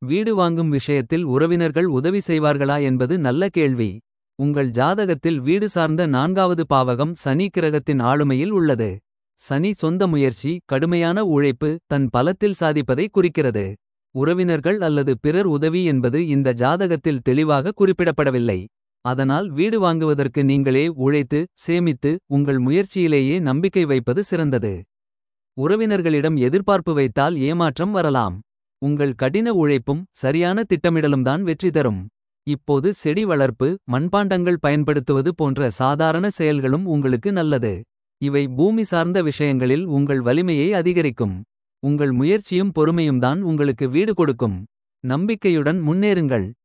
வீடு வாங்கும் விஷயத்தில் உறவினர்கள் உதவி செய்வார்களா என்பது நல்ல கேள்வி. உங்கள் ஜாதகத்தில் வீடு சார்ந்த நான்காவது பாவகம் சனி கிரகத்தின் ஆளுமையில் உள்ளது. சனி சொந்த முயற்சி கடுமையான உழைப்பு தன் பலத்தில் சாதிப்பதை குறிக்கிறது. உறவினர்கள் அல்லது பிறர் உதவி என்பது இந்த ஜாதகத்தில் தெளிவாக குறிப்பிடப்படவில்லை. அதனால் வீடு வாங்குவதற்கு நீங்களே உழைத்து சேமித்து உங்கள் முயற்சியிலேயே நம்பிக்கை வைப்பது சிறந்தது. உறவினர்களிடம் எதிர்பார்ப்பு வைத்தால் ஏமாற்றம் வரலாம். உங்கள் கடின உழைப்பும் சரியான திட்டமிடலும்தான் வெற்றி தரும். இப்போது செடி வளர்ப்பு மண்பாண்டங்கள் பயன்படுத்துவது போன்ற சாதாரண செயல்களும் உங்களுக்கு நல்லது. இவை பூமி சார்ந்த விஷயங்களில் உங்கள் வலிமையை அதிகரிக்கும். உங்கள் முயற்சியும் பொறுமையும்தான் உங்களுக்கு வீடு கொடுக்கும். நம்பிக்கையுடன் முன்னேறுங்கள்.